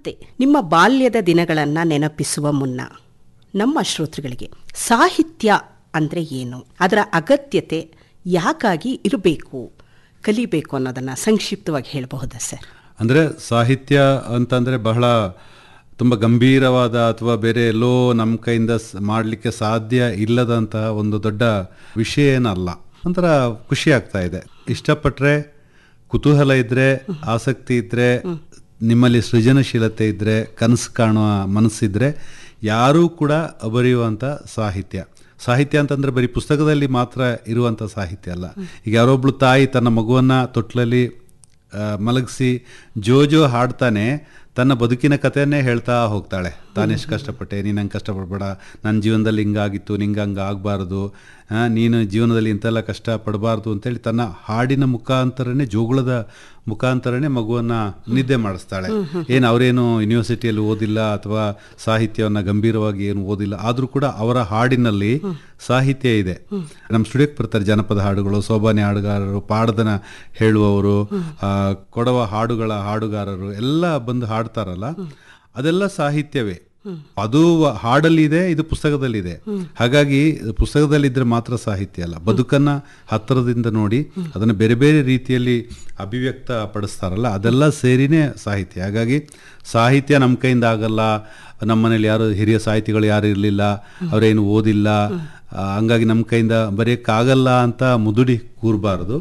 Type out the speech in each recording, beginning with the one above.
ಮತ್ತೆ ನಿಮ್ಮ ಬಾಲ್ಯದ ದಿನಗಳನ್ನು ನೆನಪಿಸುವ ಮುನ್ನ ನಮ್ಮ ಶ್ರೋತೃಗಳಿಗೆ ಸಾಹಿತ್ಯ ಅಂದರೆ ಏನು ಅದರ ಅಗತ್ಯತೆ ಯಾಕಾಗಿ ಇರಬೇಕು ಕಲಿಬೇಕು ಅನ್ನೋದನ್ನು ಸಂಕ್ಷಿಪ್ತವಾಗಿ ಹೇಳಬಹುದಾ ಸರ್ ಅಂದರೆ ಸಾಹಿತ್ಯ ಅಂತಂದರೆ ಬಹಳ ತುಂಬ ಗಂಭೀರವಾದ ಅಥವಾ ಬೇರೆ ಎಲ್ಲೋ ನಮ್ಮ ಕೈಯಿಂದ ಸ್- ಮಾಡಲಿಕ್ಕೆ ಸಾಧ್ಯ ಇಲ್ಲದಂತಹ ಒಂದು ದೊಡ್ಡ ವಿಷಯ ಏನಲ್ಲ ಒಂಥರ ಖುಷಿ ಆಗ್ತಾ ಇದೆ ಇಷ್ಟಪಟ್ಟರೆ ಕುತೂಹಲ ಇದ್ದರೆ ಆಸಕ್ತಿ ಇದ್ದರೆ ನಿಮ್ಮಲ್ಲಿ ಸೃಜನಶೀಲತೆ ಇದ್ದರೆ ಕನಸು ಕಾಣುವ ಮನಸ್ಸಿದ್ರೆ ಯಾರೂ ಕೂಡ ಬರೆಯುವಂಥ ಸಾಹಿತ್ಯ ಸಾಹಿತ್ಯ ಅಂತಂದರೆ ಬರೀ ಪುಸ್ತಕದಲ್ಲಿ ಮಾತ್ರ ಇರುವಂಥ ಸಾಹಿತ್ಯ ಅಲ್ಲ ಈಗ ಯಾರೊಬ್ಳು ತಾಯಿ ತನ್ನ ಮಗುವನ್ನು ತೊಟ್ಲಲ್ಲಿ ಆ, ಮಲಗಿಸಿ ಜೋಜೋ ಹಾಡ್ತಾನೆ ತನ್ನ ಬದುಕಿನ ಕಥೆಯನ್ನೇ ಹೇಳ್ತಾ ಹೋಗ್ತಾಳೆ ತಾನೆಷ್ಟು ಕಷ್ಟಪಟ್ಟೆ ನೀನು ಹಂಗೆ ಕಷ್ಟಪಡಬೇಡ ನನ್ನ ಜೀವನದಲ್ಲಿ ಹಿಂಗಾಗಿತ್ತು ನಿಂಗೆ ಹಂಗೆ ಆಗಬಾರ್ದು ನೀನು ಜೀವನದಲ್ಲಿ ಇಂತೆಲ್ಲ ಕಷ್ಟ ಪಡಬಾರ್ದು ಅಂತೇಳಿ ತನ್ನ ಹಾಡಿನ ಮುಖಾಂತರನೇ ಜೋಗುಳದ ಮುಖಾಂತರನೇ ಮಗುವನ್ನು ನಿದ್ದೆ ಮಾಡಿಸ್ತಾಳೆ ಏನು ಅವರೇನು ಯೂನಿವರ್ಸಿಟಿಯಲ್ಲಿ ಓದಿಲ್ಲ ಅಥವಾ ಸಾಹಿತ್ಯವನ್ನು ಗಂಭೀರವಾಗಿ ಏನು ಓದಿಲ್ಲ ಆದರೂ ಕೂಡ ಅವರ ಹಾಡಿನಲ್ಲಿ ಸಾಹಿತ್ಯ ಇದೆ ನಮ್ಮ ಸ್ಟುಡಿಯೋಕ್ಕೆ ಬರ್ತಾರೆ ಜನಪದ ಹಾಡುಗಳು ಸೋಬಾನೆ ಹಾಡುಗಾರರು ಪಾಡದನ ಹೇಳುವವರು ಆ, ಕೊಡವ ಹಾಡುಗಳ ಹಾಡುಗಾರರು ಎಲ್ಲ ಬಂದು ಹಾಡ್ತಾರಲ್ಲ ಅದೆಲ್ಲ ಸಾಹಿತ್ಯವೇ ಅದು ಹಾಡಲ್ಲಿದೆ ಇದು ಪುಸ್ತಕದಲ್ಲಿದೆ ಹಾಗಾಗಿ ಪುಸ್ತಕದಲ್ಲಿದ್ದರೆ ಮಾತ್ರ ಸಾಹಿತ್ಯ ಅಲ್ಲ ಬದುಕನ್ನ ಹತ್ತಿರದಿಂದ ನೋಡಿ ಅದನ್ನು ಬೇರೆ ಬೇರೆ ರೀತಿಯಲ್ಲಿ ಅಭಿವ್ಯಕ್ತ ಪಡಿಸ್ತಾರಲ್ಲ ಅದೆಲ್ಲ ಸೇರಿನೇ ಸಾಹಿತ್ಯ ಹಾಗಾಗಿ ಸಾಹಿತ್ಯ ನಮ್ಮ ಕೈಯಿಂದ ಆಗಲ್ಲ ನಮ್ಮ ಮನೇಲಿ ಯಾರು ಹಿರಿಯ ಸಾಹಿತಿಗಳು ಯಾರು ಇರಲಿಲ್ಲ ಅವರೇನು ಓದಿಲ್ಲ ಆ, ಹಂಗಾಗಿ ನಮ್ಮ ಕೈಯಿಂದ ಬರೆಯೋಕ್ಕಾಗಲ್ಲ ಅಂತ ಮುದುಡಿ ಕೂರಬಾರ್ದು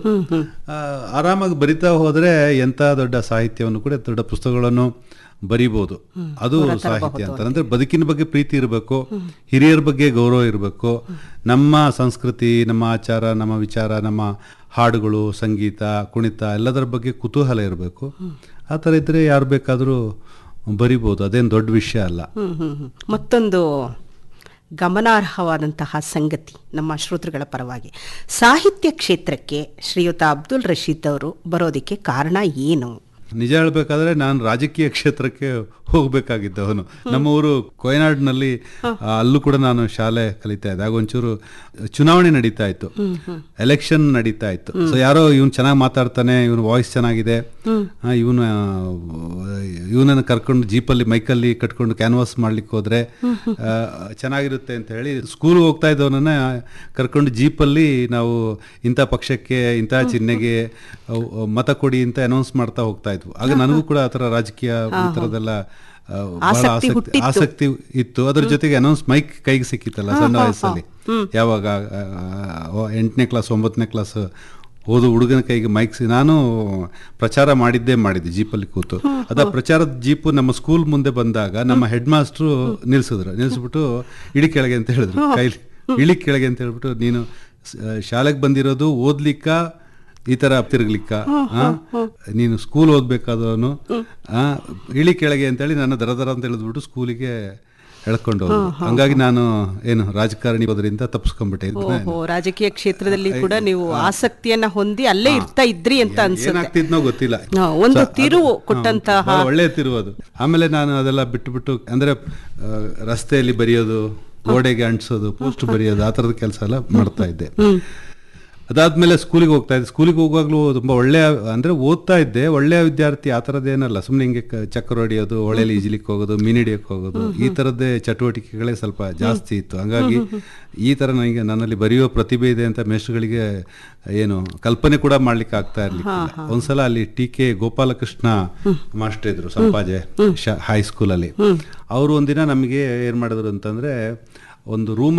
ಆರಾಮಾಗಿ ಬರಿತಾ ಹೋದರೆ ಎಂಥ ದೊಡ್ಡ ಸಾಹಿತ್ಯವನ್ನು ಕೂಡ ದೊಡ್ಡ ಪುಸ್ತಕಗಳನ್ನು ಬರಿಬೋದು ಅದು ಸಾಹಿತ್ಯ ಅಂತ ಅಂದ್ರೆ ಬದುಕಿನ ಬಗ್ಗೆ ಪ್ರೀತಿ ಇರಬೇಕು ಹಿರಿಯರ ಬಗ್ಗೆ ಗೌರವ ಇರಬೇಕು ನಮ್ಮ ಸಂಸ್ಕೃತಿ ನಮ್ಮ ಆಚಾರ ನಮ್ಮ ವಿಚಾರ ನಮ್ಮ ಹಾಡುಗಳು ಸಂಗೀತ ಕುಣಿತ ಎಲ್ಲದರ ಬಗ್ಗೆ ಕುತೂಹಲ ಇರಬೇಕು ಆ ಥರ ಇದ್ದರೆ ಯಾರು ಬೇಕಾದರೂ ಬರಿಬೋದು ಅದೇನು ದೊಡ್ಡ ವಿಷಯ ಅಲ್ಲ ಹ್ಮ್, ಹ್ಮ್, ಹ್ಮ್. ಮತ್ತೊಂದು ಗಮನಾರ್ಹವಾದಂತಹ ಸಂಗತಿ ನಮ್ಮ ಶ್ರೋತೃಗಳ ಪರವಾಗಿ ಸಾಹಿತ್ಯ ಕ್ಷೇತ್ರಕ್ಕೆ ಶ್ರೀಯುತ ಅಬ್ದುಲ್ ರಶೀದ್ ಅವರು ಬರೋದಕ್ಕೆ ಕಾರಣ ಏನು ನಿಜ ಹೇಳ್ಬೇಕಾದ್ರೆ ನಾನು ರಾಜಕೀಯ ಕ್ಷೇತ್ರಕ್ಕೆ ಹೋಗ್ಬೇಕಾಗಿದ್ದವನು ನಮ್ಮ ಊರು ಕೊಯನಾಡ್ನಲ್ಲಿ ಆ, ಅಲ್ಲೂ ಕೂಡ ನಾನು ಶಾಲೆ ಕಲಿತಾ ಇದ್ದೆ ಆಗ ಒಂಚೂರು ಚುನಾವಣೆ ನಡೀತಾ ಇತ್ತು ಎಲೆಕ್ಷನ್ ನಡೀತಾ ಇತ್ತು ಸೊ ಯಾರೋ ಇವನು ಚೆನ್ನಾಗಿ ಮಾತಾಡ್ತಾನೆ ಇವನು ವಾಯ್ಸ್ ಚೆನ್ನಾಗಿದೆ ಇವನು ಇವನನ್ನು ಕರ್ಕೊಂಡು ಜೀಪಲ್ಲಿ ಮೈಕಲ್ಲಿ ಕಟ್ಕೊಂಡು ಕ್ಯಾನ್ವಾಸ್ ಮಾಡ್ಲಿಕ್ಕೆ ಹೋದ್ರೆ ಆ, ಚೆನ್ನಾಗಿರುತ್ತೆ ಅಂತ ಹೇಳಿ ಸ್ಕೂಲ್ ಹೋಗ್ತಾ ಇದ್ದವನನ್ನ ಕರ್ಕೊಂಡು ಜೀಪಲ್ಲಿ ನಾವು ಇಂಥ ಪಕ್ಷಕ್ಕೆ ಇಂಥ ಚಿಹ್ನೆಗೆ ಅವ್- ಅವ್ ಮತ ಕೊಡಿ ಅಂತ ಅನೌನ್ಸ್ ಮಾಡ್ತಾ ಹೋಗ್ತಾ ಇದ್ವು ಆಗ ನನಗೂ ಕೂಡ ಆ ಥರ ರಾಜಕೀಯ ಈ ಥರದ್ದೆಲ್ಲ ಆ, ಬಹಳ ಆಸಕ್ತಿ ಆಸಕ್ತಿ ಹುಟ್ಟಿತ್ತು. ಆಸಕ್ತಿ ಇತ್ತು ಅದ್ರ ಜೊತೆಗೆ ಅನೌನ್ಸ್ ಮೈಕ್ ಕೈಗೆ ಸಿಕ್ಕಿತ್ತಲ್ಲ ಸಣ್ಣ ವಯಸ್ಸಲ್ಲಿ ಯಾವಾಗ ಎಂಟನೇ ಕ್ಲಾಸ್ ಒಂಬತ್ತನೇ ಕ್ಲಾಸ್ ಓದು ಹುಡುಗನ ಕೈಗೆ ಮೈಕ್ ಸಿ ನಾನು ಪ್ರಚಾರ ಮಾಡಿದ್ದೇ ಮಾಡಿದ್ದೆ ಜೀಪಲ್ಲಿ ಕೂತು ಅದ ಪ್ರಚಾರದ ಜೀಪು ನಮ್ಮ ಸ್ಕೂಲ್ ಮುಂದೆ ಬಂದಾಗ ನಮ್ಮ ಹೆಡ್ ಮಾಸ್ಟ್ರು ನಿಲ್ಸಿದ್ರು ನಿಲ್ಸ್ಬಿಟ್ಟು ಇಳಿ ಕೆಳಗೆ ಅಂತ ಹೇಳಿದ್ರು ಕೈಲಿ ಇಳಿ ಕೆಳಗೆ ಅಂತ ಹೇಳ್ಬಿಟ್ಟು ನೀನು ಸ- ಶಾಲೆಗೆ ಬಂದಿರೋದು ಓದ್ಲಿಕ್ಕ ಈ ತರ ತಿರುಗ್ಲಿಕ್ಕ ಆ? ನೀನು ಸ್ಕೂಲ್ ಓದ್ಬೇಕಾದವನು ಆ, ಇಳಿ ಕೆಳಗೆ ಅಂತೇಳಿ ನನ್ನ ದರ ದರ ಅಂತ ಹೇಳಿದ್ಬಿಟ್ಟು ಸ್ಕೂಲಿಗೆ ಎಳ್ಕೊಂಡು ಹೋದ್ರು ಹಂಗಾಗಿ ನಾನು ಏನು ರಾಜಕಾರಣಿ ಹೋದ್ರಿಂದ ತಪ್ಪಿಸ್ಕೊಂಡ್ಬಿಟ್ಟೆ ಇದನ್ನ ಓಹೋ ರಾಜಕೀಯ ಕ್ಷೇತ್ರದಲ್ಲಿ ಕೂಡ ನೀವು ಆಸಕ್ತಿಯನ್ನ ಹೊಂದಿ ಅಲ್ಲೇ ಇರ್ತಾ ಇದ್ರಿ ಅಂತ ಅನ್ಸುತ್ತೆ ಏನಾಗ್ತಿದ್ನೋ ಗೊತ್ತಿಲ್ಲ ಹಾ, ಒಂದು ಸೊ ಅದು- ತಿರುವು ಹಾ, ಕೊಟ್ಟಂತಹ ಬಹಳ ಒಳ್ಳೆ ತಿರುವು ಅದು ಆಮೇಲೆ ನಾನು ಅದೆಲ್ಲ ಬಿಟ್ಟು ಬಿಟ್ಟು ಅಂದ್ರೆ ಆ, ರಸ್ತೆಯಲ್ಲಿ ಬರೆಯೋದು ಗೋಡೆಗೆ ಅಂಟಿಸೋದು ಪೋಸ್ಟ್ ಬರೆಯೋದು ಆ ಥರದ ಕೆಲಸ ಎಲ್ಲ ಮಾಡ್ತಾ ಇದ್ದೆ ಅದಾದ್ಮೇಲೆ ಸ್ಕೂಲಿಗೆ ಹೋಗ್ತಾ ಇದ್ದೆ ಸ್ಕೂಲಿಗೆ ಹೋಗುವಾಗಲೂ ತುಂಬ ಒಳ್ಳೆಯ ಅಂದರೆ ಓದ್ತಾ ಇದ್ದೆ ಒಳ್ಳೆಯ ವಿದ್ಯಾರ್ಥಿ ಆ ಥರದ್ದೇನಲ್ಲ ಸುಮ್ಮನೆ ಹಿಂಗೆ ಕ- ಚಕ್ರ ಹೊಡಿಯೋದು ಹೊಳೆಯಲ್ಲಿ ಈಜಲಿಕ್ಕೆ ಹೋಗೋದು ಮೀನ್ ಹಿಡಿಯೋಕ್ಕೆ ಹೋಗೋದು ಈ ಥರದ್ದೇ ಚಟುವಟಿಕೆಗಳೇ ಸ್ವಲ್ಪ ಜಾಸ್ತಿ ಇತ್ತು ಹಂಗಾಗಿ ಈ ಥರ ನನಗೆ ನನ್ನಲ್ಲಿ ಬರೆಯುವ ಪ್ರತಿಭೆ ಇದೆ ಅಂತ ಮೇಷ್ಟ್ರುಗಳಿಗೆ ಏನು ಕಲ್ಪನೆ ಕೂಡ ಮಾಡ್ಲಿಕ್ಕೆ ಆಗ್ತಾ ಇರ್ಲಿಕ್ಕಿಲ್ಲ ಒಂದ್ಸಲ ಅಲ್ಲಿ ಟಿ ಕೆ ಗೋಪಾಲಕೃಷ್ಣ ಮಾಸ್ಟರ್ ಇದ್ರು ಸಂಪಾಜೆ ಹೈಸ್ಕೂಲಲ್ಲಿ ಅವರು ಒಂದಿನ ನಮಗೆ ಏನು ಮಾಡಿದ್ರು ಅಂತಂದ್ರೆ ಒಂದು ರೂಮ್